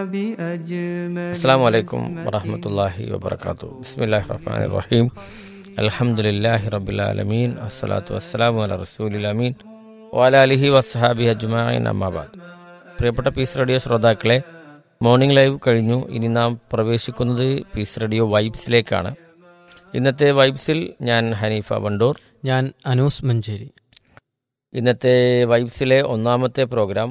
بأجمل അസ്സാം വലൈക്കും വറഹമത്തല്ലാഹി വബർക്കാത്തു ബിസ്മില്ലാഹി റഹ്മാൻ റഹീം അൽഹംദുലില്ലാഹി റബ്ബിലാലമീൻ അസ്സലാത്തു വസ്സലാമു അല റസൂലിൽ അമീൻ വാലാലിഹി വസ്ഹാബി അജ്മായിൻ അമ്മാബാദ് പ്രിയപ്പെട്ട പീസ് റേഡിയോ ശ്രോതാക്കളെ മോർണിംഗ് ലൈവ് കഴിഞ്ഞു ഇനി നാം പ്രവേശിക്കുന്നത് പീസ് റേഡിയോ വൈബ്സിലേക്കാണ് ഇന്നത്തെ വൈബ്സിൽ ഞാൻ ഹനീഫ വണ്ടൂർ ഞാൻ അനൂസ് മഞ്ചേരി ഇന്നത്തെ വൈബ്സിലെ ഒന്നാമത്തെ പ്രോഗ്രാം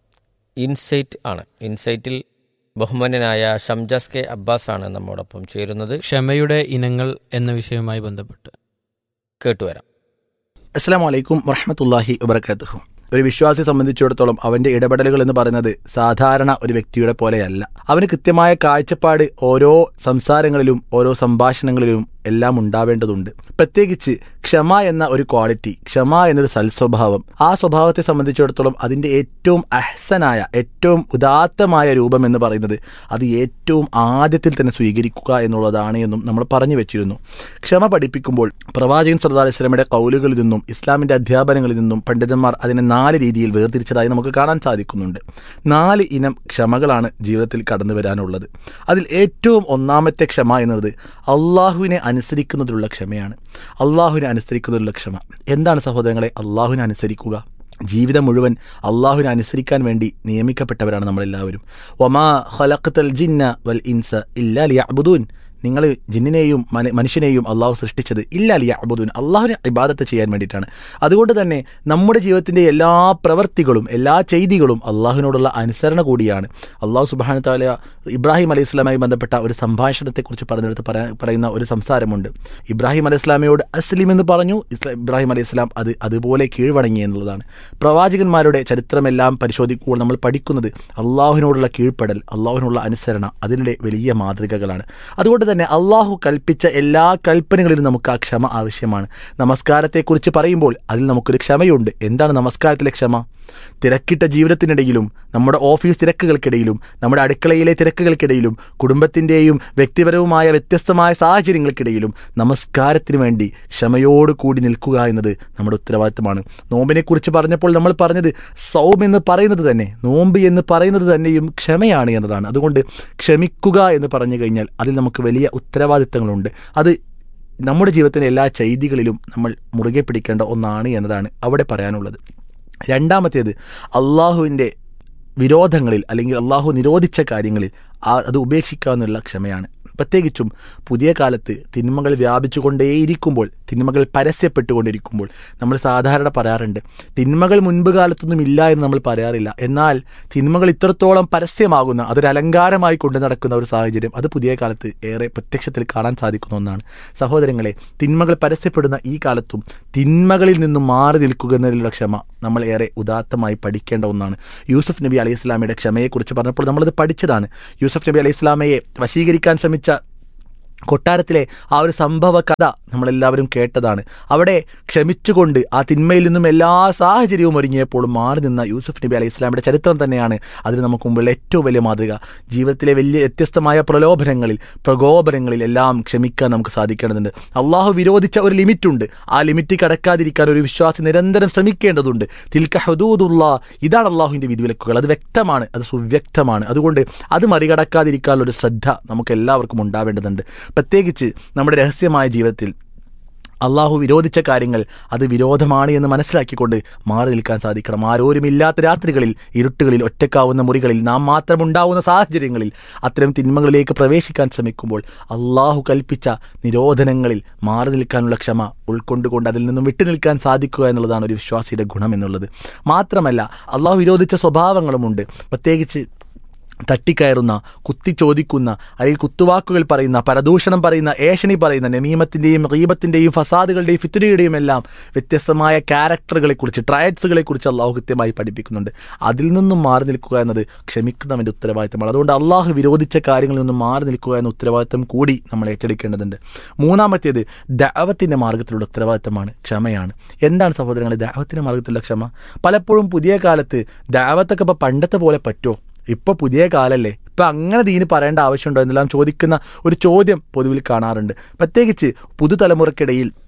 ഇൻസൈറ്റ് ആണ് ഇൻസൈറ്റിൽ ബഹുമാന്യനായ ഷംജാസ് കെ അബ്ബാസ് ആണ് നമ്മോടൊപ്പം ചേരുന്നത് ക്ഷമയുടെ ഇനങ്ങൾ എന്ന വിഷയവുമായി ബന്ധപ്പെട്ട് കേട്ടുവരാം അസ്സാം വലൈക്കും വറഹമത്തല്ലാഹി വബർക്കാത്തുഹു ഒരു വിശ്വാസിയെ സംബന്ധിച്ചിടത്തോളം അവന്റെ ഇടപെടലുകൾ എന്ന് പറയുന്നത് സാധാരണ ഒരു വ്യക്തിയുടെ പോലെയല്ല അവന് കൃത്യമായ കാഴ്ചപ്പാട് ഓരോ സംസാരങ്ങളിലും ഓരോ സംഭാഷണങ്ങളിലും എല്ലാം ഉണ്ടാവേണ്ടതുണ്ട് പ്രത്യേകിച്ച് ക്ഷമ എന്ന ഒരു ക്വാളിറ്റി ക്ഷമ എന്നൊരു സൽസ്വഭാവം ആ സ്വഭാവത്തെ സംബന്ധിച്ചിടത്തോളം അതിന്റെ ഏറ്റവും അഹ്സനായ ഏറ്റവും ഉദാത്തമായ രൂപം എന്ന് പറയുന്നത് അത് ഏറ്റവും ആദ്യത്തിൽ തന്നെ സ്വീകരിക്കുക എന്നുള്ളതാണ് എന്നും നമ്മൾ പറഞ്ഞു വെച്ചിരുന്നു ക്ഷമ പഠിപ്പിക്കുമ്പോൾ പ്രവാചകൻ സല്ലല്ലാഹു അലൈഹി വസല്ലമയുടെ കൗലുകളിൽ നിന്നും ഇസ്ലാമിന്റെ അധ്യാപനങ്ങളിൽ നിന്നും പണ്ഡിതന്മാർ അതിനെ നാല് രീതിയിൽ വേർതിരിച്ചതായി നമുക്ക് കാണാൻ സാധിക്കുന്നുണ്ട് നാല് ഇനം ക്ഷമകളാണ് ജീവിതത്തിൽ കടന്നു വരാനുള്ളത് അതിൽ ഏറ്റവും ഒന്നാമത്തെ ക്ഷമ എന്നത് അള്ളാഹുവിനെ അനുസരിക്കുന്നതിലുള്ള ക്ഷമയാണ് അള്ളാഹുവിനെ അനുസരിക്കുന്നതിലുള്ള ക്ഷമ എന്താണ് സഹോദരങ്ങളെ അള്ളാഹുവിനെ അനുസരിക്കുക ജീവിതം മുഴുവൻ അള്ളാഹുവിനെ അനുസരിക്കാൻ വേണ്ടി നിയമിക്കപ്പെട്ടവരാണ് നമ്മളെല്ലാവരും ഒമാ ഖലഖ്തൽ ജിന്ന വൽ ഇൻസ ഇല്ലാ ലിയഅ്ബുദൂൻ നിങ്ങൾ ജിന്നിനെയും മന- മനുഷ്യനെയും അള്ളാഹു സൃഷ്ടിച്ചത് ഇല്ല അലിയ അബുദുൻ അള്ളാഹുവിനെ ഇബാദത്ത് ചെയ്യാൻ വേണ്ടിയിട്ടാണ് അതുകൊണ്ട് തന്നെ നമ്മുടെ ജീവിതത്തിൻ്റെ എല്ലാ പ്രവൃത്തികളും എല്ലാ ചെയ്തികളും അള്ളാഹുവിനോടുള്ള അനുസരണ കൂടിയാണ് അള്ളാഹു സുബാന താല ഇബ്രാഹിം അലൈഹി ഇസ്ലാമായി ബന്ധപ്പെട്ട ഒരു സംഭാഷണത്തെക്കുറിച്ച് പറഞ്ഞെടുത്ത് പറ- പറയുന്ന ഒരു സംസാരമുണ്ട് ഇബ്രാഹിം അലൈഹി ഇസ്ലാമയോട് അസ്ലിം എന്ന് പറഞ്ഞു ഇസ്ലാ ഇബ്രാഹിം അലൈഹി ഇസ്ലാം അത് അതുപോലെ കീഴ്വണങ്ങി എന്നുള്ളതാണ് പ്രവാചകന്മാരുടെ ചരിത്രമെല്ലാം പരിശോധിക്കുമ്പോൾ നമ്മൾ പഠിക്കുന്നത് അള്ളാഹുവിനോടുള്ള കീഴ്പ്പെടൽ അള്ളാഹുവിനുള്ള അനുസരണ അതിൻ്റെ വലിയ മാതൃകകളാണ് അതുകൊണ്ട് തന്നെ അള്ളാഹു കൽപ്പിച്ച എല്ലാ കൽപ്പനകളിലും നമുക്ക് ആ ക്ഷമ ആവശ്യമാണ് നമസ്കാരത്തെക്കുറിച്ച് പറയുമ്പോൾ അതിൽ നമുക്കൊരു ക്ഷമയുണ്ട് എന്താണ് നമസ്കാരത്തിലെ ക്ഷമ തിരക്കിട്ട ജീവിതത്തിനിടയിലും നമ്മുടെ ഓഫീസ് തിരക്കുകൾക്കിടയിലും നമ്മുടെ അടുക്കളയിലെ തിരക്കുകൾക്കിടയിലും കുടുംബത്തിൻ്റെയും വ്യക്തിപരവുമായ വ്യത്യസ്തമായ സാഹചര്യങ്ങൾക്കിടയിലും നമസ്കാരത്തിന് വേണ്ടി ക്ഷമയോട് കൂടി നിൽക്കുക എന്നത് നമ്മുടെ ഉത്തരവാദിത്തമാണ് നോമ്പിനെക്കുറിച്ച് പറഞ്ഞപ്പോൾ നമ്മൾ പറഞ്ഞത് സൗം എന്ന് പറയുന്നത് തന്നെ നോമ്പ് എന്ന് പറയുന്നത് തന്നെയും ക്ഷമയാണ് എന്നതാണ് അതുകൊണ്ട് ക്ഷമിക്കുക എന്ന് പറഞ്ഞു കഴിഞ്ഞാൽ അതിൽ നമുക്ക് വലിയ ഉത്തരവാദിത്തങ്ങളുണ്ട് അത് നമ്മുടെ ജീവിതത്തിൻ്റെ എല്ലാ ചെയ്തികളിലും നമ്മൾ മുറുകെ പിടിക്കേണ്ട ഒന്നാണ് എന്നതാണ് അവിടെ പറയാനുള്ളത് രണ്ടാമത്തേത് അള്ളാഹുവിൻ്റെ വിരോധങ്ങളിൽ അല്ലെങ്കിൽ അള്ളാഹു നിരോധിച്ച കാര്യങ്ങളിൽ ആ അത് ഉപേക്ഷിക്കാവുന്നുള്ള ക്ഷമയാണ് പ്രത്യേകിച്ചും പുതിയ കാലത്ത് തിന്മകൾ വ്യാപിച്ചുകൊണ്ടേയിരിക്കുമ്പോൾ തിന്മകൾ പരസ്യപ്പെട്ടുകൊണ്ടിരിക്കുമ്പോൾ നമ്മൾ സാധാരണ പറയാറുണ്ട് തിന്മകൾ മുൻപ് കാലത്തൊന്നും ഇല്ല എന്ന് നമ്മൾ പറയാറില്ല എന്നാൽ തിന്മകൾ ഇത്രത്തോളം പരസ്യമാകുന്ന അതൊരു അലങ്കാരമായി കൊണ്ടു നടക്കുന്ന ഒരു സാഹചര്യം അത് പുതിയ കാലത്ത് ഏറെ പ്രത്യക്ഷത്തിൽ കാണാൻ സാധിക്കുന്ന ഒന്നാണ് സഹോദരങ്ങളെ തിന്മകൾ പരസ്യപ്പെടുന്ന ഈ കാലത്തും തിന്മകളിൽ നിന്നും മാറി നിൽക്കുക എന്നതിലുള്ള ക്ഷമ നമ്മൾ ഏറെ ഉദാത്തമായി പഠിക്കേണ്ട ഒന്നാണ് യൂസഫ് നബി അലൈഹി ഇസ്ലാമയുടെ ക്ഷമയെക്കുറിച്ച് പറഞ്ഞപ്പോൾ നമ്മളത് പഠിച്ചതാണ് യൂസഫ് നബി അലൈഹി ഇസ്ലാമയെ വശീകരിക്കാൻ ശ്രമിച്ച കൊട്ടാരത്തിലെ ആ ഒരു സംഭവ കഥ നമ്മളെല്ലാവരും കേട്ടതാണ് അവിടെ ക്ഷമിച്ചുകൊണ്ട് ആ തിന്മയിൽ നിന്നും എല്ലാ സാഹചര്യവും ഒരുങ്ങിയപ്പോൾ മാറി നിന്ന യൂസുഫ് നബി അലൈഹി ഇസ്ലാമിയുടെ ചരിത്രം തന്നെയാണ് അതിന് നമുക്ക് മുമ്പുള്ള ഏറ്റവും വലിയ മാതൃക ജീവിതത്തിലെ വലിയ വ്യത്യസ്തമായ പ്രലോഭനങ്ങളിൽ പ്രകോപനങ്ങളിൽ എല്ലാം ക്ഷമിക്കാൻ നമുക്ക് സാധിക്കേണ്ടതുണ്ട് അള്ളാഹു വിരോധിച്ച ഒരു ലിമിറ്റുണ്ട് ആ ലിമിറ്റ് കടക്കാതിരിക്കാൻ ഒരു വിശ്വാസി നിരന്തരം ശ്രമിക്കേണ്ടതുണ്ട് തിൽക്ക ഹദൂദുള്ള ഇതാണ് അള്ളാഹുവിൻ്റെ വിധിവിലക്കുകൾ അത് വ്യക്തമാണ് അത് സുവ്യക്തമാണ് അതുകൊണ്ട് അത് മറികടക്കാതിരിക്കാനുള്ള ഒരു ശ്രദ്ധ നമുക്ക് എല്ലാവർക്കും ഉണ്ടാവേണ്ടതുണ്ട് പ്രത്യേകിച്ച് നമ്മുടെ രഹസ്യമായ ജീവിതത്തിൽ അള്ളാഹു വിരോധിച്ച കാര്യങ്ങൾ അത് വിരോധമാണ് എന്ന് മനസ്സിലാക്കിക്കൊണ്ട് മാറി നിൽക്കാൻ സാധിക്കണം ആരോരുമില്ലാത്ത രാത്രികളിൽ ഇരുട്ടുകളിൽ ഒറ്റക്കാവുന്ന മുറികളിൽ നാം മാത്രമുണ്ടാവുന്ന സാഹചര്യങ്ങളിൽ അത്തരം തിന്മകളിലേക്ക് പ്രവേശിക്കാൻ ശ്രമിക്കുമ്പോൾ അള്ളാഹു കൽപ്പിച്ച നിരോധനങ്ങളിൽ മാറി നിൽക്കാനുള്ള ക്ഷമ ഉൾക്കൊണ്ടുകൊണ്ട് അതിൽ നിന്നും വിട്ടു നിൽക്കാൻ സാധിക്കുക എന്നുള്ളതാണ് ഒരു വിശ്വാസിയുടെ ഗുണം എന്നുള്ളത് മാത്രമല്ല അള്ളാഹു വിരോധിച്ച സ്വഭാവങ്ങളുമുണ്ട് പ്രത്യേകിച്ച് തട്ടിക്കയറുന്ന കുത്തി ചോദിക്കുന്ന അല്ലെങ്കിൽ കുത്തുവാക്കുകൾ പറയുന്ന പരദൂഷണം പറയുന്ന ഏഷണി പറയുന്ന നമീമത്തിൻ്റെയും റീബത്തിൻ്റെയും ഫസാദുകളുടെയും ഫിത്തുരയുടെയും എല്ലാം വ്യത്യസ്തമായ ക്യാരക്ടറുകളെക്കുറിച്ച് ട്രയഡ്സുകളെക്കുറിച്ച് അള്ളാഹു കൃത്യമായി പഠിപ്പിക്കുന്നുണ്ട് അതിൽ നിന്നും മാറി നിൽക്കുക എന്നത് ക്ഷമിക്കുന്നവൻ്റെ ഉത്തരവാദിത്തമാണ് അതുകൊണ്ട് അള്ളാഹു വിരോധിച്ച കാര്യങ്ങളിൽ നിന്നും മാറി നിൽക്കുക എന്ന ഉത്തരവാദിത്തം കൂടി നമ്മൾ ഏറ്റെടുക്കേണ്ടതുണ്ട് മൂന്നാമത്തേത് ദാവത്തിൻ്റെ മാർഗത്തിലുള്ള ഉത്തരവാദിത്തമാണ് ക്ഷമയാണ് എന്താണ് സഹോദരങ്ങളെ ദാവത്തിൻ്റെ മാർഗത്തിലുള്ള ക്ഷമ പലപ്പോഴും പുതിയ കാലത്ത് ദാവത്തൊക്കെ ഇപ്പോൾ പണ്ടത്തെ പോലെ പറ്റുമോ ഇപ്പോൾ പുതിയ കാലല്ലേ ഇപ്പം അങ്ങനെ ദീന് പറയേണ്ട ആവശ്യമുണ്ടോ എന്നെല്ലാം ചോദിക്കുന്ന ഒരു ചോദ്യം പൊതുവിൽ കാണാറുണ്ട് പ്രത്യേകിച്ച് പുതുതലമുറക്കിടയിൽ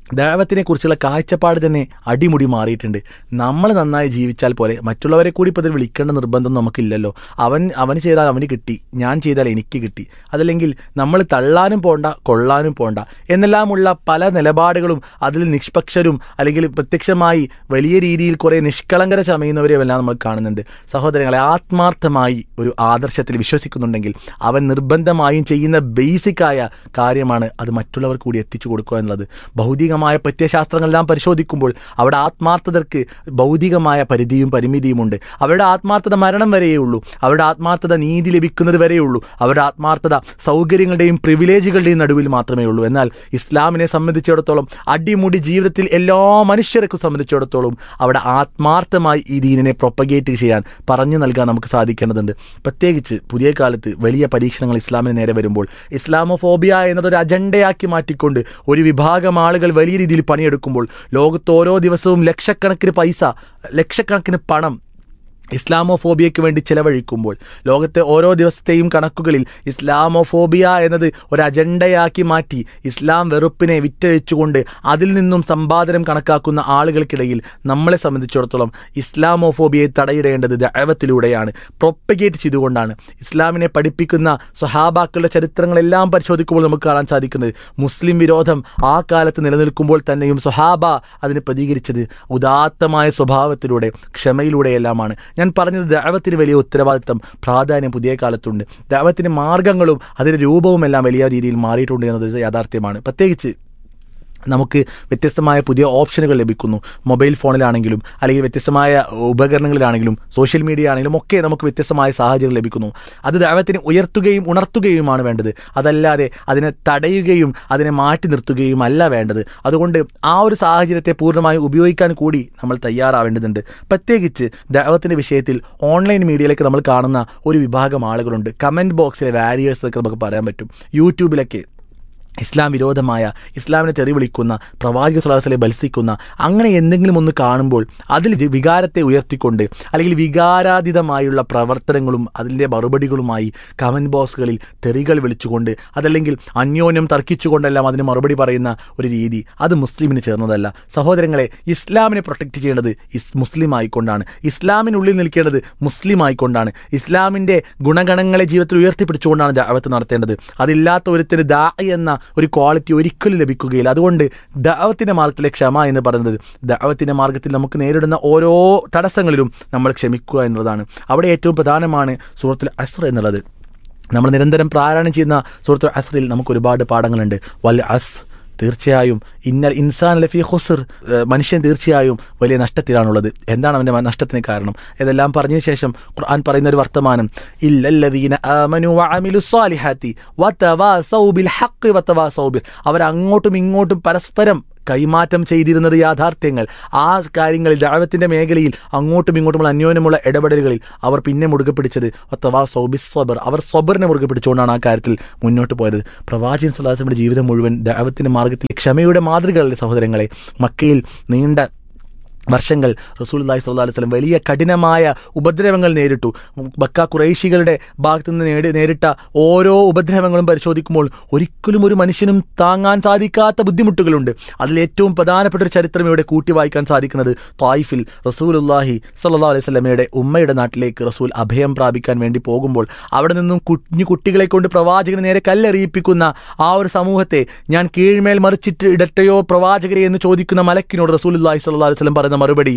ദൈവത്തിനെ കുറിച്ചുള്ള കാഴ്ചപ്പാട് തന്നെ അടിമുടി മാറിയിട്ടുണ്ട് നമ്മൾ നന്നായി ജീവിച്ചാൽ പോലെ മറ്റുള്ളവരെ കൂടി ഇപ്പോൾ ഇതിൽ വിളിക്കേണ്ട നിർബന്ധം നമുക്കില്ലല്ലോ അവൻ അവന് ചെയ്താൽ അവന് കിട്ടി ഞാൻ ചെയ്താൽ എനിക്ക് കിട്ടി അതല്ലെങ്കിൽ നമ്മൾ തള്ളാനും പോണ്ട കൊള്ളാനും പോണ്ട എന്നെല്ലാമുള്ള പല നിലപാടുകളും അതിൽ നിഷ്പക്ഷരും അല്ലെങ്കിൽ പ്രത്യക്ഷമായി വലിയ രീതിയിൽ കുറേ നിഷ്കളങ്കര ചമയുന്നവരെയും എല്ലാം നമ്മൾ കാണുന്നുണ്ട് സഹോദരങ്ങളെ ആത്മാർത്ഥമായി ഒരു ആദർശത്തിൽ വിശ്വസിക്കുന്നുണ്ടെങ്കിൽ അവൻ നിർബന്ധമായും ചെയ്യുന്ന ബേസിക്കായ കാര്യമാണ് അത് മറ്റുള്ളവർ കൂടി എത്തിച്ചു കൊടുക്കുക എന്നുള്ളത് ഭൗതികമായ പ്രത്യയശാസ്ത്രങ്ങളെല്ലാം പരിശോധിക്കുമ്പോൾ അവിടെ ആത്മാർത്ഥതർക്ക് ഭൗതികമായ പരിധിയും പരിമിതിയുമുണ്ട് അവരുടെ ആത്മാർത്ഥത മരണം വരെയേ ഉള്ളൂ അവരുടെ ആത്മാർത്ഥത നീതി ലഭിക്കുന്നത് വരെയേ ഉള്ളൂ അവരുടെ ആത്മാർത്ഥത സൗകര്യങ്ങളുടെയും പ്രിവിലേജുകളുടെയും നടുവിൽ മാത്രമേ ഉള്ളൂ എന്നാൽ ഇസ്ലാമിനെ സംബന്ധിച്ചിടത്തോളം അടിമുടി ജീവിതത്തിൽ എല്ലാ മനുഷ്യർക്കും സംബന്ധിച്ചിടത്തോളം അവിടെ ആത്മാർത്ഥമായി ഈ ദീനിനെ പ്രൊപ്പഗേറ്റ് ചെയ്യാൻ പറഞ്ഞു നൽകാൻ നമുക്ക് സാധിക്കേണ്ടതുണ്ട് പ്രത്യേകിച്ച് പുതിയ കാലത്ത് വലിയ പരീക്ഷണങ്ങൾ ഇസ്ലാമിന് നേരെ വരുമ്പോൾ ഇസ്ലാമോഫോബിയ എന്നതൊരു അജണ്ടയാക്കി മാറ്റിക്കൊണ്ട് ഒരു വിഭാഗം ആളുകൾ വലിയ രീതിയിൽ പണിയെടുക്കുമ്പോൾ ലോകത്ത് ഓരോ ദിവസവും ലക്ഷക്കണക്കിന് പൈസ ലക്ഷക്കണക്കിന് പണം ഇസ്ലാമോഫോബിയയ്ക്ക് വേണ്ടി ചെലവഴിക്കുമ്പോൾ ലോകത്തെ ഓരോ ദിവസത്തെയും കണക്കുകളിൽ ഇസ്ലാമോഫോബിയ എന്നത് ഒരു അജണ്ടയാക്കി മാറ്റി ഇസ്ലാം വെറുപ്പിനെ വിറ്റഴിച്ചുകൊണ്ട് അതിൽ നിന്നും സമ്പാദനം കണക്കാക്കുന്ന ആളുകൾക്കിടയിൽ നമ്മളെ സംബന്ധിച്ചിടത്തോളം ഇസ്ലാമോഫോബിയയെ തടയിടേണ്ടത് ദൈവത്തിലൂടെയാണ് പ്രൊപ്പഗേറ്റ് ചെയ്തുകൊണ്ടാണ് ഇസ്ലാമിനെ പഠിപ്പിക്കുന്ന സ്വഹാബാക്കളുടെ ചരിത്രങ്ങളെല്ലാം പരിശോധിക്കുമ്പോൾ നമുക്ക് കാണാൻ സാധിക്കുന്നത് മുസ്ലിം വിരോധം ആ കാലത്ത് നിലനിൽക്കുമ്പോൾ തന്നെയും സ്വഹാബ അതിന് പ്രതികരിച്ചത് ഉദാത്തമായ സ്വഭാവത്തിലൂടെ ക്ഷമയിലൂടെയെല്ലാമാണ് ഞാൻ പറഞ്ഞത് ദൈവത്തിന് വലിയ ഉത്തരവാദിത്തം പ്രാധാന്യം പുതിയ കാലത്തുണ്ട് ദൈവത്തിൻ്റെ മാർഗങ്ങളും അതിൻ്റെ രൂപവും എല്ലാം വലിയ രീതിയിൽ മാറിയിട്ടുണ്ട് എന്നത് യാഥാർത്ഥ്യമാണ് പ്രത്യേകിച്ച് നമുക്ക് വ്യത്യസ്തമായ പുതിയ ഓപ്ഷനുകൾ ലഭിക്കുന്നു മൊബൈൽ ഫോണിലാണെങ്കിലും അല്ലെങ്കിൽ വ്യത്യസ്തമായ ഉപകരണങ്ങളിലാണെങ്കിലും സോഷ്യൽ മീഡിയ ആണെങ്കിലും ഒക്കെ നമുക്ക് വ്യത്യസ്തമായ സാഹചര്യം ലഭിക്കുന്നു അത് ദൈവത്തിന് ഉയർത്തുകയും ഉണർത്തുകയുമാണ് വേണ്ടത് അതല്ലാതെ അതിനെ തടയുകയും അതിനെ മാറ്റി നിർത്തുകയും അല്ല വേണ്ടത് അതുകൊണ്ട് ആ ഒരു സാഹചര്യത്തെ പൂർണ്ണമായും ഉപയോഗിക്കാൻ കൂടി നമ്മൾ തയ്യാറാവേണ്ടതുണ്ട് പ്രത്യേകിച്ച് ദൈവത്തിൻ്റെ വിഷയത്തിൽ ഓൺലൈൻ മീഡിയയിലേക്ക് നമ്മൾ കാണുന്ന ഒരു വിഭാഗം ആളുകളുണ്ട് കമൻറ്റ് ബോക്സിലെ വാരിയേഴ്സ് ഒക്കെ നമുക്ക് പറയാൻ പറ്റും യൂട്യൂബിലൊക്കെ ഇസ്ലാം വിരോധമായ ഇസ്ലാമിനെ തെറി വിളിക്കുന്ന പ്രവാചക സുലാസലെ ബത്സിക്കുന്ന അങ്ങനെ എന്തെങ്കിലും ഒന്ന് കാണുമ്പോൾ അതിൽ വി- വികാരത്തെ ഉയർത്തിക്കൊണ്ട് അല്ലെങ്കിൽ വികാരാതീതമായുള്ള പ്രവർത്തനങ്ങളും അതിൻ്റെ മറുപടികളുമായി കമൻറ്റ് ബോക്സുകളിൽ തെറികൾ വിളിച്ചുകൊണ്ട് അതല്ലെങ്കിൽ അന്യോന്യം തർക്കിച്ചുകൊണ്ടെല്ലാം അതിന് മറുപടി പറയുന്ന ഒരു രീതി അത് മുസ്ലിമിന് ചേർന്നതല്ല സഹോദരങ്ങളെ ഇസ്ലാമിനെ പ്രൊട്ടക്റ്റ് ചെയ്യേണ്ടത് ഇസ് മുസ്ലിം ആയിക്കൊണ്ടാണ് ഇസ്ലാമിനുള്ളിൽ നിൽക്കേണ്ടത് മുസ്ലിം ആയിക്കൊണ്ടാണ് ഇസ്ലാമിൻ്റെ ഗുണഗണങ്ങളെ ജീവിതത്തിൽ ഉയർത്തിപ്പിടിച്ചുകൊണ്ടാണ് ദാവത്ത് നടത്തേണ്ടത് അതില്ലാത്ത ഒരുത്തിന് ദാ എന്ന ഒരു ക്വാളിറ്റി ഒരിക്കലും ലഭിക്കുകയില്ല അതുകൊണ്ട് ദാവത്തിൻ്റെ മാർഗത്തിലെ ക്ഷമ എന്ന് പറയുന്നത് ദാവത്തിൻ്റെ മാർഗത്തിൽ നമുക്ക് നേരിടുന്ന ഓരോ തടസ്സങ്ങളിലും നമ്മൾ ക്ഷമിക്കുക എന്നുള്ളതാണ് അവിടെ ഏറ്റവും പ്രധാനമാണ് സൂറത്തുൽ അസ്ർ എന്നുള്ളത് നമ്മൾ നിരന്തരം പാരായണം ചെയ്യുന്ന സൂറത്തുൽ അസ്റിൽ നമുക്ക് ഒരുപാട് പാഠങ്ങളുണ്ട് വൽ അസ് തീർച്ചയായും ഇന്നൽ ഇൻസാൻ ലഫി ഹുസർ ഏഹ് മനുഷ്യൻ തീർച്ചയായും വലിയ നഷ്ടത്തിലാണുള്ളത് എന്താണ് അവൻ്റെ മ- നഷ്ടത്തിന് കാരണം ഇതെല്ലാം പറഞ്ഞതിന് ശേഷം ഖുർആൻ പറയുന്ന ഒരു വർത്തമാനം ഇല്ലല്ലദീന ആമനു വഅമിലു സ്വാലിഹാത്തി വതവാസൗ ബിൽ ഹഖ് വതവാസൗ ബിൽ അവർ അങ്ങോട്ടും ഇങ്ങോട്ടും പരസ്പരം കൈമാറ്റം ചെയ്തിരുന്നത് യാഥാർത്ഥ്യങ്ങൾ ആ കാര്യങ്ങളിൽ ദാവത്തിൻ്റെ മേഖലയിൽ അങ്ങോട്ടും ഇങ്ങോട്ടുമുള്ള അന്യോന്യമുള്ള ഇടപെടലുകളിൽ അവർ പിന്നെ മുറുകെ പിടിച്ചത് ഒത്തവാ സൗബിസ് സ്വബർ അവർ സ്വബറിനെ മുറുകെ പിടിച്ചുകൊണ്ടാണ് ആ കാര്യത്തിൽ മുന്നോട്ട് പോയത് പ്രവാചകൻ സുല്ലാസിന്റെ ജീവിതം മുഴുവൻ ദാവത്തിൻ്റെ മാർഗത്തിൽ ക്ഷമയുടെ മാതൃകകളുടെ സഹോദരങ്ങളെ മക്കയിൽ നീണ്ട വർഷങ്ങൾ റസൂൽല്ലാഹി സ്വല്ലല്ലാഹി അലൈഹി വസല്ലം വലിയ കഠിനമായ ഉപദ്രവങ്ങൾ നേരിട്ടു ബക്ക കുറേശികളുടെ ഭാഗത്തു നിന്ന് നേടി നേരിട്ട ഓരോ ഉപദ്രവങ്ങളും പരിശോധിക്കുമ്പോൾ ഒരിക്കലും ഒരു മനുഷ്യനും താങ്ങാൻ സാധിക്കാത്ത ബുദ്ധിമുട്ടുകളുണ്ട് അതിൽ ഏറ്റവും പ്രധാനപ്പെട്ട ഒരു ചരിത്രം ഇവിടെ കൂട്ടി വായിക്കാൻ സാധിക്കുന്നത് തായിഫിൽ റസൂലുല്ലാഹി സ്വല്ലല്ലാഹി അലൈഹി വസല്ലമയുടെ ഉമ്മയുടെ നാട്ടിലേക്ക് റസൂൽ അഭയം പ്രാപിക്കാൻ വേണ്ടി പോകുമ്പോൾ അവിടെ നിന്നും കുഞ്ഞു കുട്ടികളെ കൊണ്ട് പ്രവാചകന് നേരെ കല്ലെറിയിപ്പിക്കുന്ന ആ ഒരു സമൂഹത്തെ ഞാൻ കീഴ്മേൽ മറിച്ചിട്ട് ഇടട്ടെയോ പ്രവാചകരെ എന്ന് ചോദിക്കുന്ന മലക്കിനോട് റസൂലുല്ലാഹി സ്വല്ലല്ലാഹി അലൈഹി വസല്ലം പറയുന്ന മറുപടി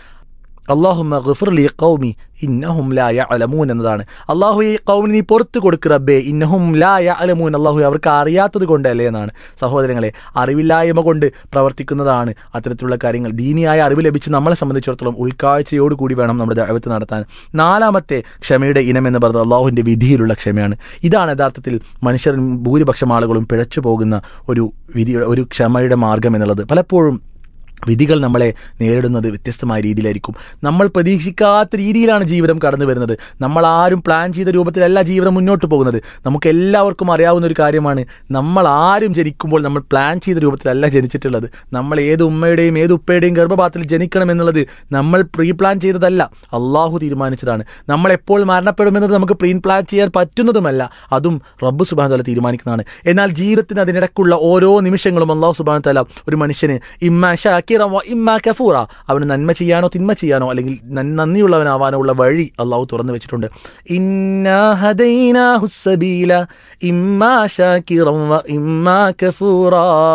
അള്ളാഹുമ്മ ഗഫുർലി ഖൗമി ഇന്നഹും ലാ യഅലമൂൻ എന്നതാണ് അള്ളാഹു ഈ കൗമിന് നീ പുറത്തു കൊടുക്ക് റബ്ബേ ഇന്നഹും ലാ യഅലമൂൻ അള്ളാഹു അവർക്ക് അറിയാത്തത് കൊണ്ടല്ലേ എന്നാണ് സഹോദരങ്ങളെ അറിവില്ലായ്മ കൊണ്ട് പ്രവർത്തിക്കുന്നതാണ് അത്തരത്തിലുള്ള കാര്യങ്ങൾ ദീനിയായ അറിവ് ലഭിച്ച് നമ്മളെ സംബന്ധിച്ചിടത്തോളം ഉൾക്കാഴ്ചയോടുകൂടി വേണം നമ്മുടെ ദൈവത്ത് നടത്താൻ നാലാമത്തെ ക്ഷമയുടെ ഇനം എന്ന് പറയുന്നത് അള്ളാഹുവിൻ്റെ വിധിയിലുള്ള ക്ഷമയാണ് ഇതാണ് യഥാർത്ഥത്തിൽ മനുഷ്യർ ഭൂരിപക്ഷം ആളുകളും പിഴച്ചു പോകുന്ന ഒരു വിധി ഒരു ക്ഷമയുടെ മാർഗം എന്നുള്ളത് പലപ്പോഴും വിധികൾ നമ്മളെ നേരിടുന്നത് വ്യത്യസ്തമായ രീതിയിലായിരിക്കും നമ്മൾ പ്രതീക്ഷിക്കാത്ത രീതിയിലാണ് ജീവിതം കടന്നു വരുന്നത് നമ്മൾ ആരും പ്ലാൻ ചെയ്ത രൂപത്തിലല്ല ജീവിതം മുന്നോട്ട് പോകുന്നത് നമുക്ക് എല്ലാവർക്കും അറിയാവുന്ന ഒരു കാര്യമാണ് നമ്മൾ ആരും ജനിക്കുമ്പോൾ നമ്മൾ പ്ലാൻ ചെയ്ത രൂപത്തിലല്ല ജനിച്ചിട്ടുള്ളത് നമ്മൾ ഏത് ഉമ്മയുടെയും ഏത് ഉപ്പയുടെയും ഗർഭപാത്രത്തിൽ ജനിക്കണം എന്നുള്ളത് നമ്മൾ പ്രീ പ്ലാൻ ചെയ്തതല്ല അള്ളാഹു തീരുമാനിച്ചതാണ് നമ്മൾ എപ്പോൾ മരണപ്പെടുമെന്നത് നമുക്ക് പ്രീ പ്ലാൻ ചെയ്യാൻ പറ്റുന്നതുമല്ല അതും റബ്ബ് സുബാൻ തല തീരുമാനിക്കുന്നതാണ് എന്നാൽ ജീവിതത്തിന് അതിനിടക്കുള്ള ഓരോ നിമിഷങ്ങളും അള്ളാഹു സുബാൻ തല ഒരു മനുഷ്യന് ഇമ്മ ഷാക്കിറ വ ഇമ്മ കഫൂറ അവന് നന്മ ചെയ്യാനോ തിന്മ ചെയ്യാനോ അല്ലെങ്കിൽ നൻ- നന്ദിയുള്ളവനാവാനോ ഉള്ള വഴി അള്ളാഹു തുറന്നു വെച്ചിട്ടുണ്ട് ഇന്നാ ഹദൈനാഹു സബീല ഇമ്മാ ഷാക്കിറ വ ഇമ്മാ കഫൂറ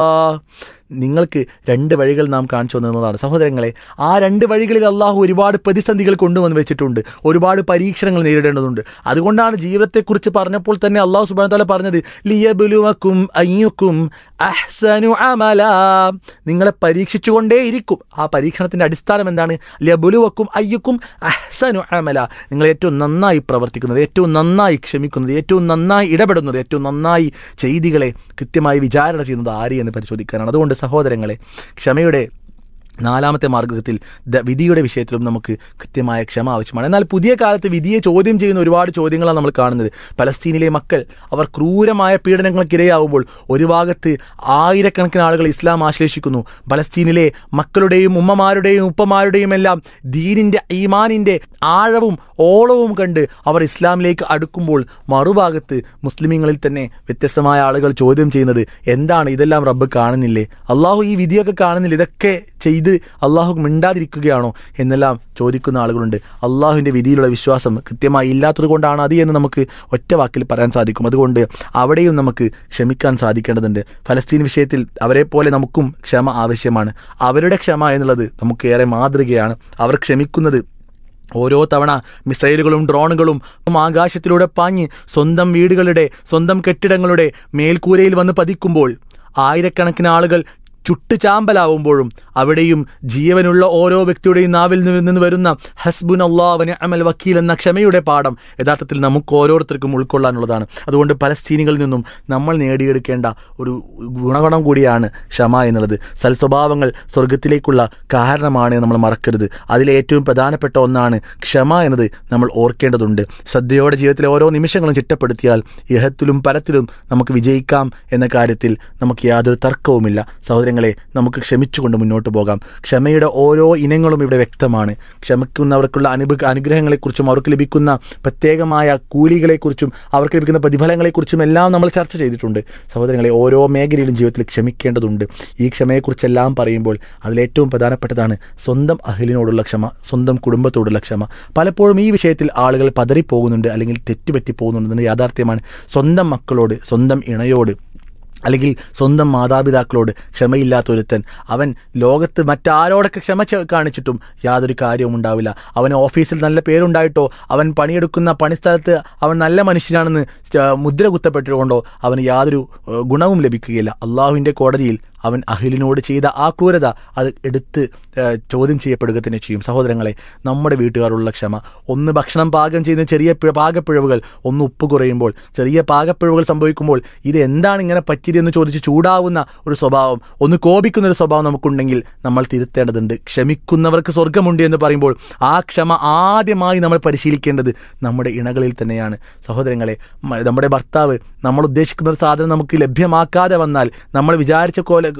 നിങ്ങൾക്ക് രണ്ട് വഴികൾ നാം കാണിച്ചു തന്നതാണ് സഹോദരങ്ങളെ ആ രണ്ട് വഴികളിൽ അള്ളാഹു ഒരുപാട് പ്രതിസന്ധികൾ കൊണ്ടുവന്ന് വെച്ചിട്ടുണ്ട് ഒരുപാട് പരീക്ഷണങ്ങൾ നേരിടേണ്ടതുണ്ട് അതുകൊണ്ടാണ് ജീവിതത്തെക്കുറിച്ച് പറഞ്ഞപ്പോൾ തന്നെ അള്ളാഹു സുബാൻ താല പറഞ്ഞത് ലിയബുലുവക്കും അയ്യുക്കും അഹ്സനു അമല നിങ്ങളെ പരീക്ഷിച്ചുകൊണ്ടേയിരിക്കും ആ പരീക്ഷണത്തിന്റെ അടിസ്ഥാനം എന്താണ് ലിയബുലുവക്കും അയ്യുക്കും അഹ്സനു അമല നിങ്ങൾ ഏറ്റവും നന്നായി പ്രവർത്തിക്കുന്നത് ഏറ്റവും നന്നായി ക്ഷമിക്കുന്നത് ഏറ്റവും നന്നായി ഇടപെടുന്നത് ഏറ്റവും നന്നായി ചെയ്തികളെ കൃത്യമായി വിചാരണ ചെയ്യുന്നത് ആര് എന്ന് പരിശോധിക്കാനാണ് അതുകൊണ്ട് സഹോദരങ്ങളെ ക്ഷമയുടെ നാലാമത്തെ മാർഗത്തിൽ ദ വിധിയുടെ വിഷയത്തിലും നമുക്ക് കൃത്യമായ ക്ഷമ ആവശ്യമാണ് എന്നാൽ പുതിയ കാലത്ത് വിധിയെ ചോദ്യം ചെയ്യുന്ന ഒരുപാട് ചോദ്യങ്ങളാണ് നമ്മൾ കാണുന്നത് പലസ്തീനിലെ മക്കൾ അവർ ക്രൂരമായ പീഡനങ്ങൾക്കിരയാവുമ്പോൾ ഒരു ഭാഗത്ത് ആയിരക്കണക്കിന് ആളുകൾ ഇസ്ലാം ആശ്ലേഷിക്കുന്നു പലസ്തീനിലെ മക്കളുടെയും ഉമ്മമാരുടെയും ഉപ്പമാരുടെയും എല്ലാം ദീനിന്റെ ഈമാനിന്റെ ആഴവും ഓളവും കണ്ട് അവർ ഇസ്ലാമിലേക്ക് അടുക്കുമ്പോൾ മറുഭാഗത്ത് മുസ്ലിമീങ്ങളിൽ തന്നെ വ്യത്യസ്തമായ ആളുകൾ ചോദ്യം ചെയ്യുന്നത് എന്താണ് ഇതെല്ലാം റബ്ബ് കാണുന്നില്ലേ അള്ളാഹു ഈ വിധിയൊക്കെ കാണുന്നില്ല ഇതൊക്കെ ചെയ്ത് അള്ളാഹു മിണ്ടാതിരിക്കുകയാണോ എന്നെല്ലാം ചോദിക്കുന്ന ആളുകളുണ്ട് അള്ളാഹുവിൻ്റെ വിധിയിലുള്ള വിശ്വാസം കൃത്യമായി ഇല്ലാത്തത് കൊണ്ടാണ് അത് എന്ന് നമുക്ക് ഒറ്റ വാക്കിൽ പറയാൻ സാധിക്കും അതുകൊണ്ട് അവിടെയും നമുക്ക് ക്ഷമിക്കാൻ സാധിക്കേണ്ടതുണ്ട് ഫലസ്തീൻ വിഷയത്തിൽ അവരെ പോലെ നമുക്കും ക്ഷമ ആവശ്യമാണ് അവരുടെ ക്ഷമ എന്നുള്ളത് നമുക്ക് ഏറെ മാതൃകയാണ് അവർ ക്ഷമിക്കുന്നത് ഓരോ തവണ മിസൈലുകളും ഡ്രോണുകളും ആകാശത്തിലൂടെ പാഞ്ഞ് സ്വന്തം വീടുകളുടെ സ്വന്തം കെട്ടിടങ്ങളുടെ മേൽക്കൂരയിൽ വന്ന് പതിക്കുമ്പോൾ ആയിരക്കണക്കിന് ആളുകൾ ചുട്ട് ചാമ്പലാവുമ്പോഴും അവിടെയും ജീവനുള്ള ഓരോ വ്യക്തിയുടെയും നാവിൽ നിന്ന് വരുന്ന ഹസ്ബുൻ അള്ളാഹ് അമൽ വക്കീൽ എന്ന ക്ഷമയുടെ പാഠം യഥാർത്ഥത്തിൽ നമുക്ക് ഓരോരുത്തർക്കും ഉൾക്കൊള്ളാനുള്ളതാണ് അതുകൊണ്ട് പലസ്തീനികളിൽ നിന്നും നമ്മൾ നേടിയെടുക്കേണ്ട ഒരു ഗുണഗണം കൂടിയാണ് ക്ഷമ എന്നുള്ളത് സൽസ്വഭാവങ്ങൾ സ്വർഗത്തിലേക്കുള്ള കാരണമാണ് നമ്മൾ മറക്കരുത് അതിലെ ഏറ്റവും പ്രധാനപ്പെട്ട ഒന്നാണ് ക്ഷമ എന്നത് നമ്മൾ ഓർക്കേണ്ടതുണ്ട് ശ്രദ്ധയോടെ ജീവിതത്തിലെ ഓരോ നിമിഷങ്ങളും ചിട്ടപ്പെടുത്തിയാൽ ഇഹത്തിലും പരത്തിലും നമുക്ക് വിജയിക്കാം എന്ന കാര്യത്തിൽ നമുക്ക് യാതൊരു തർക്കവുമില്ല സഹോദരങ്ങളെ നമുക്ക് ക്ഷമിച്ചുകൊണ്ട് മുന്നോട്ട് പോകാം ക്ഷമയുടെ ഓരോ ഇനങ്ങളും ഇവിടെ വ്യക്തമാണ് ക്ഷമിക്കുന്നവർക്കുള്ള അനുഭ അനുഗ്രഹങ്ങളെക്കുറിച്ചും അവർക്ക് ലഭിക്കുന്ന പ്രത്യേകമായ കൂലികളെക്കുറിച്ചും അവർക്ക് ലഭിക്കുന്ന പ്രതിഫലങ്ങളെക്കുറിച്ചും എല്ലാം നമ്മൾ ചർച്ച ചെയ്തിട്ടുണ്ട് സഹോദരങ്ങളെ ഓരോ മേഖലയിലും ജീവിതത്തിൽ ക്ഷമിക്കേണ്ടതുണ്ട് ഈ ക്ഷമയെക്കുറിച്ചെല്ലാം പറയുമ്പോൾ അതിലേറ്റവും പ്രധാനപ്പെട്ടതാണ് സ്വന്തം അഹലിനോടുള്ള ക്ഷമ സ്വന്തം കുടുംബത്തോടുള്ള ക്ഷമ പലപ്പോഴും ഈ വിഷയത്തിൽ ആളുകൾ പതറിപ്പോകുന്നുണ്ട് അല്ലെങ്കിൽ തെറ്റുപറ്റി പോകുന്നുണ്ടെന്ന് യാഥാർത്ഥ്യമാണ് സ്വന്തം മക്കളോട് സ്വന്തം ഇണയോട് അല്ലെങ്കിൽ സ്വന്തം മാതാപിതാക്കളോട് ക്ഷമയില്ലാത്ത ഒരുത്തൻ അവൻ ലോകത്ത് മറ്റാരോടൊക്കെ ക്ഷമ ചെ- കാണിച്ചിട്ടും യാതൊരു കാര്യവും ഉണ്ടാവില്ല അവന് ഓഫീസിൽ നല്ല പേരുണ്ടായിട്ടോ അവൻ പണിയെടുക്കുന്ന പണിസ്ഥലത്ത് അവൻ നല്ല മനുഷ്യനാണെന്ന് ച- മുദ്ര കുത്തപ്പെട്ടുകൊണ്ടോ അവന് യാതൊരു ഏഹ്, ഗുണവും ലഭിക്കുകയില്ല അള്ളാഹുവിൻ്റെ കോടതിയിൽ അവൻ അഹിലിനോട് ചെയ്ത ആ ക്രൂരത അത് എടുത്ത് ഏഹ്, ചോദ്യം ചെയ്യപ്പെടുക തന്നെ ചെയ്യും സഹോദരങ്ങളെ നമ്മുടെ വീട്ടുകാരുള്ള ക്ഷമ ഒന്ന് ഭക്ഷണം പാകം ചെയ്യുന്ന ചെറിയ പി- പാകപ്പിഴവുകൾ ഒന്ന് ഉപ്പ് കുറയുമ്പോൾ ചെറിയ പാകപ്പിഴവുകൾ സംഭവിക്കുമ്പോൾ ഇത് എന്താണ് ഇങ്ങനെ പറ്റിയതെന്ന് ചോദിച്ച് ചൂടാവുന്ന ഒരു സ്വഭാവം ഒന്ന് കോപിക്കുന്ന ഒരു സ്വഭാവം നമുക്കുണ്ടെങ്കിൽ നമ്മൾ തിരുത്തേണ്ടതുണ്ട് ക്ഷമിക്കുന്നവർക്ക് സ്വർഗമുണ്ട് എന്ന് പറയുമ്പോൾ ആ ക്ഷമ ആദ്യമായി നമ്മൾ പരിശീലിക്കേണ്ടത് നമ്മുടെ ഇണകളിൽ തന്നെയാണ് സഹോദരങ്ങളെ മ- നമ്മുടെ ഭർത്താവ് നമ്മൾ ഉദ്ദേശിക്കുന്ന ഒരു സാധനം നമുക്ക് ലഭ്യമാക്കാതെ വന്നാൽ നമ്മൾ വിചാരിച്ച പോലെ